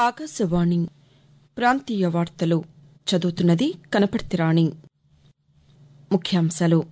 ఆకాశవాణి ప్రాంతీయ వార్తలు చదువుతున్నది కనపర్తి రాణి ముఖ్యాంశాలు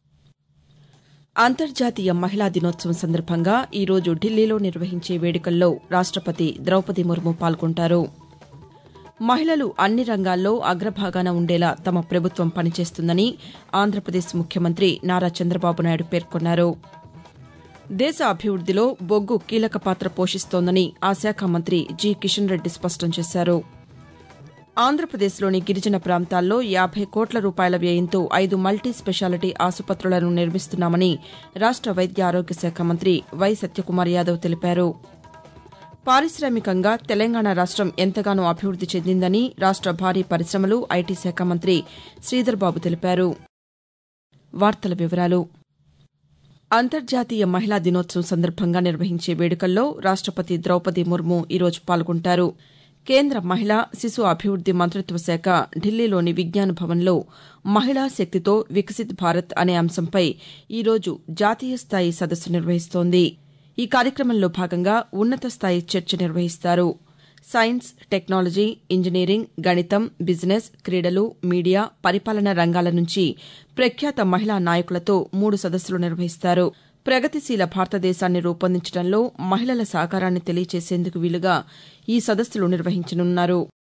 అంతర్జాతీయ మహిళా దినోత్సవం సందర్భంగా ఈరోజు ఢిల్లీలో నిర్వహించే వేడుకల్లో రాష్టపతి ద్రౌపది ముర్ము పాల్గొంటారు మహిళలు అన్ని రంగాల్లో అగ్రభాగాన ఉండేలా తమ ప్రభుత్వం పనిచేస్తుందని ఆంధ్రప్రదేశ్ ముఖ్యమంత్రి నారా చంద్రబాబు నాయుడు పేర్కొన్నారు దేశ అభివృద్దిలో బొగ్గు కీలక పాత్ర పోషిస్తోందని ఆ శాఖ మంత్రి జి కిషన్ రెడ్డి స్పష్టం చేశారు ఆంధ్రప్రదేశ్లోని గిరిజన ప్రాంతాల్లో యాబై కోట్ల రూపాయల వ్యయంతో ఐదు మల్టీ స్పెషాలిటీ ఆసుపత్రులను నిర్మిస్తున్నామని రాష్ట వైద్య ఆరోగ్య శాఖ మంత్రి వై సత్యకుమార్ యాదవ్ తెలిపారు పారిశామికంగా తెలంగాణ రాష్టం ఎంతగానో అభివృద్ది చెందిందని రాష్ట భారీ పరిశమలు ఐటీ శాఖ మంత్రి శ్రీధర్బాబు తెలిపారు వార్తల వివరాలు అంతర్జాతీయ మహిళా దినోత్సవం సందర్భంగా నిర్వహించే వేడుకల్లో రాష్టపతి ద్రౌపది ముర్ము ఈరోజు పాల్గొంటారు కేంద్ర మహిళా శిశు అభివృద్ది మంత్రిత్వ శాఖ ఢిల్లీలోని విజ్ఞాన్ భవన్లో మహిళా శక్తితో వికసిత్ భారత్ అనే అంశంపై ఈరోజు జాతీయ స్థాయి సదస్సు నిర్వహిస్తోంది ఈ కార్యక్రమంలో భాగంగా ఉన్నత స్థాయి చర్చ నిర్వహిస్తారు సైన్స్ టెక్నాలజీ ఇంజనీరింగ్ గణితం బిజినెస్ క్రీడలు మీడియా పరిపాలన రంగాల నుంచి ప్రఖ్యాత మహిళా నాయకులతో మూడు సదస్సులు నిర్వహిస్తారు ప్రగతిశీల భారతదేశాన్ని రూపొందించడంలో మహిళల సహకారాన్ని తెలియచేసేందుకు వీలుగా ఈ సదస్సులు నిర్వహించనున్నారు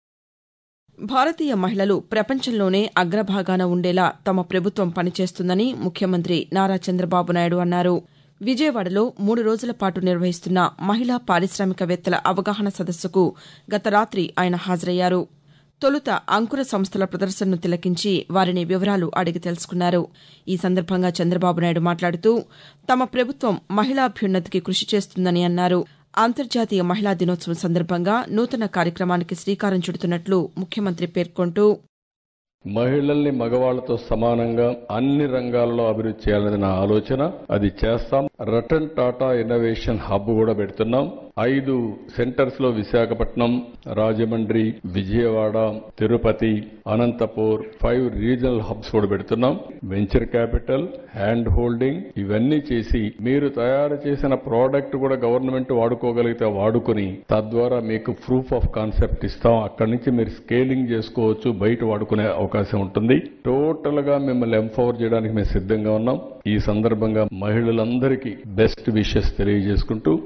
భారతీయ మహిళలు ప్రపంచంలోనే అగ్రభాగాన ఉండేలా తమ ప్రభుత్వం పనిచేస్తుందని ముఖ్యమంత్రి నారా చంద్రబాబు నాయుడు అన్నారు విజయవాడలో మూడు రోజుల పాటు నిర్వహిస్తున్న మహిళా పారిశామికవేత్తల అవగాహన సదస్సుకు గత రాతి ఆయన హాజరయ్యారు తొలుత అంకుర సంస్థల ప్రదర్శనను తిలకించి వారిని వివరాలు అడిగి తెలుసుకున్నారు ఈ సందర్భంగా చంద్రబాబు నాయుడు మాట్లాడుతూ తమ ప్రభుత్వం మహిళాభ్యున్నతికి కృషి చేస్తుందని అన్నారు అంతర్జాతీయ మహిళా దినోత్సవం సందర్భంగా నూతన కార్యక్రమానికి శ్రీకారం చుడుతున్నట్లు ముఖ్యమంత్రి పేర్కొంటూ మహిళల్ని మగవాళ్లతో సమానంగా అన్ని రంగాల్లో అభివృద్ధి చేయాలనేది నా ఆలోచన అది చేస్తాం రతన్ టాటా ఇన్నోవేషన్ హబ్ కూడా పెడుతున్నాం ఐదు సెంటర్స్ లో Visakhapatnam Rajahmundry Vijayawada Tirupati Anantapur five regional hubs కూడా పెడుతున్నాం వెంచర్ క్యాపిటల్ హ్యాండ్ హోల్డింగ్ ఇవన్నీ చేసి మీరు తయారు చేసిన ప్రోడక్ట్ కూడా గవర్నమెంట్ వాడుకోగలిగితే వాడుకొని తద్వారా మీకు ప్రూఫ్ ఆఫ్ కాన్సెప్ట్ ఇస్తాం అక్కడి నుంచి మీరు స్కేలింగ్ చేసుకోవచ్చు బయట వాడుకునే అవకాశం ఉంటుంది టోటల్ గా మిమ్మల్ని ఎంపవర్ చేయడానికి మేము సిద్ధంగా ఉన్నాం ఈ సందర్భంగా మహిళలందరికీ బెస్ట్ విషెస్ తెలియజేసుకుంటూ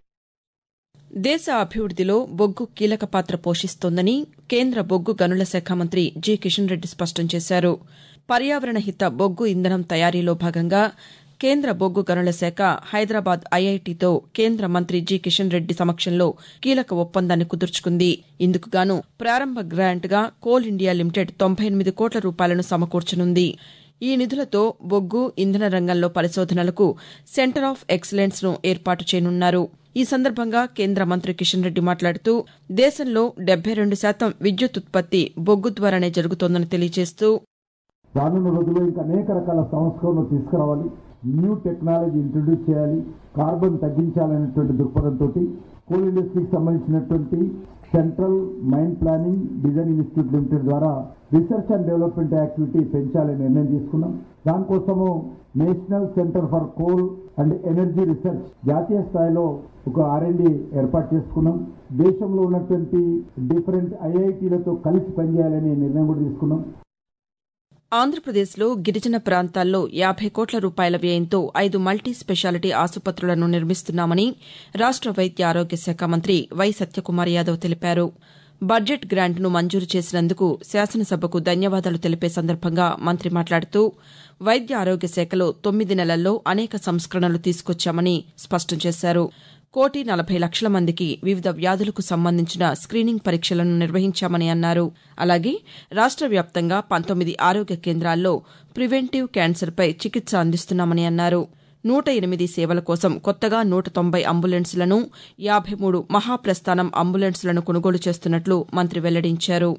దేశ అభివృద్దిలో బొగ్గు కీలక పాత్ర పోషిస్తోందని కేంద్ర బొగ్గు గనుల శాఖ మంత్రి జి కిషన్ రెడ్డి స్పష్టం చేశారు పర్యావరణ హిత బొగ్గు ఇంధనం తయారీలో భాగంగా కేంద్ర బొగ్గు గనుల శాఖ హైదరాబాద్ ఐఐటీతో కేంద్ర మంత్రి జి కిషన్ రెడ్డి సమక్షంలో కీలక ఒప్పందాన్ని కుదుర్చుకుంది ఇందుకుగాను ప్రారంభ గ్రాంట్గా కోల్ ఇండియా లిమిటెడ్ తొంభై ఎనిమిది కోట్ల రూపాయలను సమకూర్చనుంది ఈ నిధులతో బొగ్గు ఇంధన రంగంలో పరిశోధనలకు సెంటర్ ఆఫ్ ఎక్సలెన్స్ ను ఏర్పాటు చేయనున్నారు ఈ సందర్భంగా కేంద్ర మంత్రి కిషన్ రెడ్డి మాట్లాడుతూ దేశంలో డెబ్బై రెండు శాతం విద్యుత్ ఉత్పత్తి బొగ్గు ద్వారానే జరుగుతోందని తెలియజేస్తూ రానున్న రోజుల్లో ఇంకా అనేక రకాల సంస్కరణలు తీసుకురావాలి న్యూ టెక్నాలజీ ఇంట్రొడ్యూస్ చేయాలి కార్బన్ తగ్గించాలనేటువంటి దృక్పథంతో కోల్ ఇండస్ట్రీకి సంబంధించినటువంటి central mine planning design institute limited ద్వారా రీసెర్చ్ అండ్ డెవలప్మెంట్ యాక్టివిటీ పెంచాలని నిర్ణయం తీసుకున్నాం దానికోసము national centre for coal and energy research జాతీయ స్థాయిలో ఒక ఆర్ఎండి ఏర్పాటు చేసుకున్నాం దేశంలో ఉన్నటువంటి డిఫరెంట్ ఐఐటీలతో కలిసి పనిచేయాలని నిర్ణయం కూడా తీసుకున్నాం ఆంధ్రప్రదేశ్లో గిరిజన ప్రాంతాల్లో యాబై కోట్ల రూపాయల వ్యయంతో ఐదు మల్టీ స్పెషాలిటీ ఆసుపత్రులను నిర్మిస్తున్నామని రాష్ట వైద్య ఆరోగ్య శాఖ మంత్రి వై సత్యకుమార్ యాదవ్ తెలిపారు బడ్జెట్ గ్రాంట్ను మంజూరు చేసినందుకు శాసనసభకు ధన్యవాదాలు తెలిపే సందర్భంగా మంత్రి మాట్లాడుతూ వైద్య ఆరోగ్య శాఖలో తొమ్మిది నెలల్లో అనేక సంస్కరణలు తీసుకొచ్చామని స్పష్టం చేశారు కోటి నలభై లక్షల మందికి వివిధ వ్యాధులకు సంబంధించిన స్క్రీనింగ్ పరీక్షలను నిర్వహించామని అన్నారు అలాగే రాష్ట వ్యాప్తంగా పంతొమ్మిది ఆరోగ్య కేంద్రాల్లో ప్రివెంటివ్ క్యాన్సర్పై చికిత్స అందిస్తున్నామని అన్నారు నూట ఎనిమిది సేవల కోసం కొత్తగా నూట తొంభై అంబులెన్స్లను యాబై మూడు మహాప్రస్థానం అంబులెన్స్లను కొనుగోలు చేస్తున్నట్లు మంత్రి వెల్లడించారు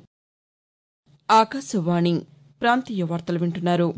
ఆకాశవాణి ప్రాంతీయ వార్తలు వింటున్నారు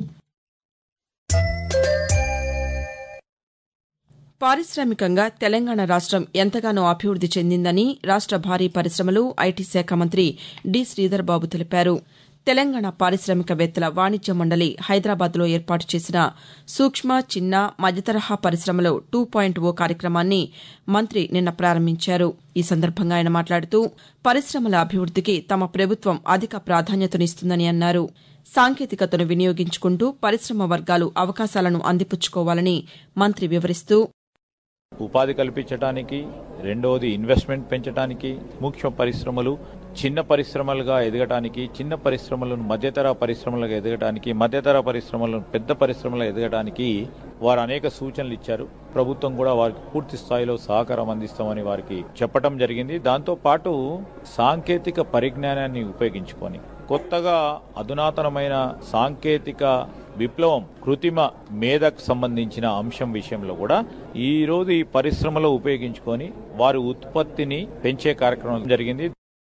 పారిశామికంగా తెలంగాణ రాష్టం ఎంతగానో అభివృద్ది చెందిందని రాష్ట భారీ పరిశమలు ఐటీ శాఖ మంత్రి డి శ్రీధర్బాబు తెలిపారు తెలంగాణ పారిశ్రామికవేత్తల వాణిజ్య మండలి హైదరాబాద్లో ఏర్పాటు చేసిన సూక్ష్మ చిన్న మధ్యతరహా పరిశ్రమలు టూ పాయింట్ ఓ కార్యక్రమాన్ని మంత్రి నిన్న ప్రారంభించారు ఈ సందర్భంగా ఆయన మాట్లాడుతూ పరిశ్రమల అభివృద్దికి తమ ప్రభుత్వం అధిక ప్రాధాన్యతనిస్తుందని అన్నారు సాంకేతికతను వినియోగించుకుంటూ పరిశ్రమ వర్గాలు అవకాశాలను అందిపుచ్చుకోవాలని మంత్రి వివరిస్తూ ఉపాధి కల్పించడానికి రెండవది ఇన్వెస్ట్మెంట్ పెంచడానికి ముఖ్య పరిశ్రమలు చిన్న పరిశ్రమలుగా ఎదగటానికి చిన్న పరిశ్రమలను మధ్యతర పరిశ్రమలుగా ఎదగటానికి మధ్యతర పరిశ్రమలను పెద్ద పరిశ్రమలుగా ఎదగటానికి వారు అనేక సూచనలు ఇచ్చారు ప్రభుత్వం కూడా వారికి పూర్తి స్థాయిలో సహకారం అందిస్తామని వారికి చెప్పడం జరిగింది దాంతో పాటు సాంకేతిక పరిజ్ఞానాన్ని ఉపయోగించుకొని కొత్తగా అధునాతనమైన సాంకేతిక విప్లవం కృత్రిమ మేధకు సంబంధించిన అంశం విషయంలో కూడా ఈ రోజు ఈ పరిశ్రమలో ఉపయోగించుకొని వారి ఉత్పత్తిని పెంచే కార్యక్రమం జరిగింది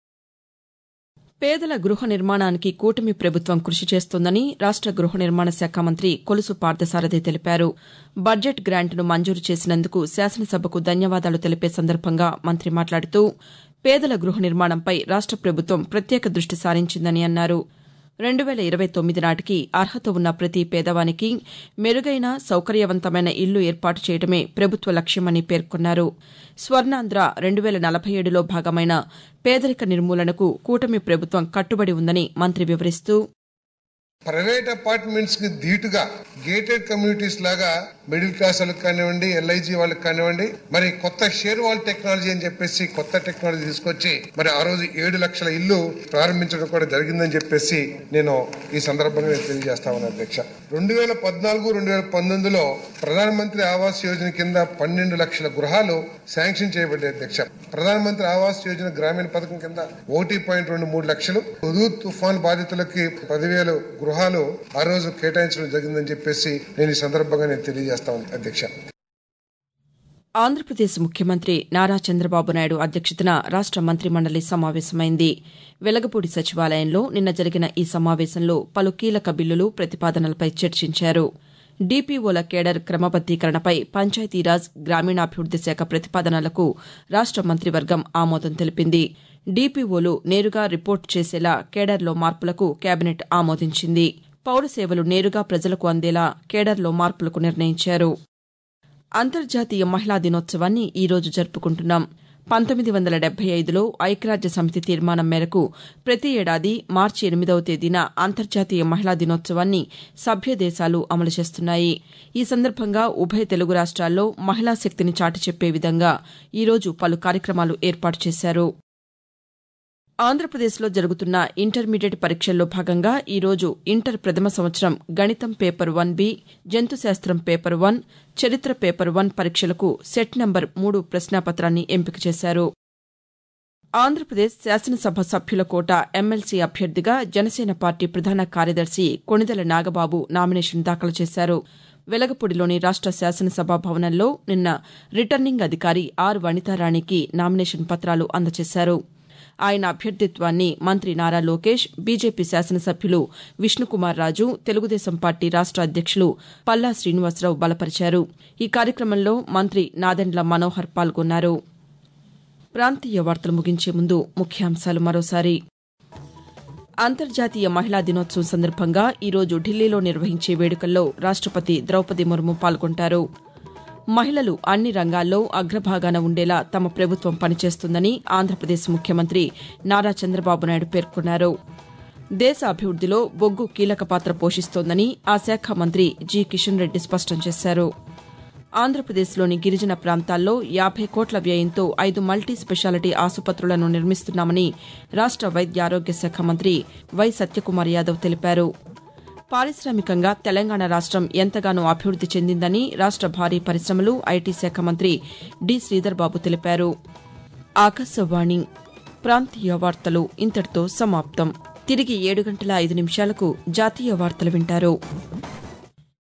పేదల గృహ నిర్మాణానికి కూటమి ప్రభుత్వం కృషి చేస్తోందని రాష్ట గృహ నిర్మాణ శాఖ మంత్రి కొలుసు పార్థసారథి తెలిపారు బడ్జెట్ గ్రాంట్ను మంజూరు చేసినందుకు శాసనసభకు ధన్యవాదాలు తెలిపే సందర్భంగా మంత్రి మాట్లాడుతూ పేదల గృహ నిర్మాణంపై రాష్ట ప్రభుత్వం ప్రత్యేక దృష్టి సారించిందని అన్నారు రెండు వేల ఇరవై తొమ్మిది నాటికి అర్హత ఉన్న ప్రతి పేదవానికి మెరుగైన సౌకర్యవంతమైన ఇల్లు ఏర్పాటు చేయడమే ప్రభుత్వ లక్ష్యమని పేర్కొన్నారు స్వర్ణాంధ్ర రెండు వేల నలభై ఏడులో భాగమైన పేదరిక నిర్మూలనకు కూటమి ప్రభుత్వం కట్టుబడి ఉందని మంత్రి వివరిస్తూ ప్రైవేట్ అపార్ట్మెంట్స్ కి ధీటుగా గేటెడ్ కమ్యూనిటీస్ లాగా మిడిల్ క్లాస్ వాళ్ళకి కానివ్వండి ఎల్ఐజీ వాళ్ళకి కానివ్వండి మరి కొత్త షేర్ వాల్ టెక్నాలజీ అని చెప్పేసి కొత్త టెక్నాలజీ తీసుకొచ్చి మరి ఆ రోజు ఏడు లక్షల ఇల్లు ప్రారంభించడం కూడా జరిగిందని చెప్పేసి నేను ఈ సందర్భంగా నేను తెలియజేస్తా ఉన్నాను అధ్యక్ష రెండు వేల పద్నాలుగు రెండు వేల పంతొమ్మిదిలో ప్రధానమంత్రి ఆవాస్ యోజన కింద పన్నెండు లక్షల గృహాలు శాంక్షన్ చేయబడ్డాయి అధ్యక్ష ప్రధానమంత్రి ఆవాస్ యోజన గ్రామీణ పథకం కింద ఒకటి పాయింట్ రెండు మూడు లక్షలు హుదూద్ తుఫాన్ బాధితులకి పదివేలు గృహాలు ఆ రోజు కేటాయించడం జరిగిందని చెప్పేసి నేను ఈ సందర్భంగా నేను తెలియజేస్తా ఉన్నాను అధ్యక్ష ఆంధ్రప్రదేశ్ ముఖ్యమంత్రి నారా చంద్రబాబు నాయుడు అధ్యక్షతన రాష్ట మంత్రిమండలి సమావేశమైంది వెలగపూడి సచివాలయంలో నిన్న జరిగిన ఈ సమావేశంలో పలు కీలక బిల్లులు ప్రతిపాదనలపై చర్చించారు డీపీఓల కేడర్ క్రమబద్దీకరణపై పంచాయతీరాజ్ గ్రామీణాభివృద్ది శాఖ ప్రతిపాదనలకు రాష్ట మంత్రివర్గం ఆమోదం తెలిపింది డీపీఓలు నేరుగా రిపోర్టు చేసేలా కేడర్లో మార్పులకు కేబినెట్ ఆమోదించింది పౌర సేవలు నేరుగా ప్రజలకు అందేలా కేడర్లో మార్పులకు నిర్ణయించారు అంతర్జాతీయ మహిళా దినోత్సవాన్ని ఈ రోజు జరుపుకుంటున్నాం పంతొమ్మిది వందల డెబ్బై ఐదులో ఐక్యరాజ్య సమితి తీర్మానం మేరకు ప్రతి ఏడాది మార్చి ఎనిమిదవ తేదీన అంతర్జాతీయ మహిళా దినోత్సవాన్ని సభ్య దేశాలు అమలు చేస్తున్నాయి ఈ సందర్భంగా ఉభయ తెలుగు రాష్ట్రాల్లో మహిళా శక్తిని చాటి చెప్పే విధంగా ఈరోజు పలు కార్యక్రమాలు ఏర్పాటు చేశారు ఆంధ్రప్రదేశ్లో జరుగుతున్న ఇంటర్మీడియట్ పరీక్షల్లో భాగంగా ఈరోజు ఇంటర్ ప్రథమ సంవత్సరం గణితం పేపర్ వన్ బి జంతుశాస్త్రం పేపర్ వన్ చరిత్ర పేపర్ వన్ పరీక్షలకు సెట్ నంబర్ మూడు ప్రశ్నాపత్రాన్ని ఎంపిక చేశారు ఆంధ్రప్రదేశ్ శాసనసభ సభ్యుల కోట ఎమ్మెల్సీ అభ్యర్థిగా జనసేన పార్టీ ప్రధాన కార్యదర్శి కొణిదెల నాగబాబు నామినేషన్ దాఖలు చేశారు వెలగపూడిలోని రాష్ట శాసనసభ భవనంలో నిన్న రిటర్నింగ్ అధికారి ఆర్ వనితారాణికి నామినేషన్ పత్రాలు అందజేశారు ఆయన అభ్యర్థిత్వాన్ని మంత్రి నారా లోకేష్ బీజేపీ శాసనసభ్యులు విష్ణుకుమార్ రాజు తెలుగుదేశం పార్టీ రాష్ట అధ్యక్షులు పల్లా శ్రీనివాసరావు బలపరిచారు ఈ కార్యక్రమంలో మంత్రి నాదెండ్ల మనోహర్ పాల్గొన్నారు ప్రాంతీయ వార్తలు ముగించే ముందు ముఖ్యాంశాలు మరోసారి అంతర్జాతీయ మహిళా దినోత్సవం సందర్భంగా ఈరోజు ఢిల్లీలో నిర్వహించే వేడుకల్లో రాష్టపతి ద్రౌపది ముర్ము పాల్గొంటారు మహిళలు అన్ని రంగాల్లో అగ్రభాగాన ఉండేలా తమ ప్రభుత్వం పనిచేస్తుందని ఆంధ్రప్రదేశ్ ముఖ్యమంత్రి నారా చంద్రబాబు నాయుడు పేర్కొన్నారు దేశ అభివృద్దిలో బొగ్గు కీలక పాత్ర పోషిస్తోందని ఆ శాఖ మంత్రి జి కిషన్ రెడ్డి స్పష్టం చేశారు ఆంధ్రప్రదేశ్లోని గిరిజన ప్రాంతాల్లో యాభై కోట్ల వ్యయంతో ఐదు మల్టీ స్పెషాలిటీ ఆసుపత్రులను నిర్మిస్తున్నామని రాష్ట వైద్య ఆరోగ్య శాఖ మంత్రి వై సత్యకుమార్ యాదవ్ తెలిపారు పారిశ్రామికంగా తెలంగాణ రాష్టం ఎంతగానో అభివృద్ది చెందిందని రాష్ట భారీ పరిశ్రమలు ఐటీ శాఖ మంత్రి డి శ్రీధర్బాబు తెలిపారు ఆకాశవాణి ప్రాంతీయ వార్తలు ఇంతటితో సమాప్తం తిరిగి ఏడు గంటల ఐదు నిమిషాలకు జాతీయ వార్తలు వింటారు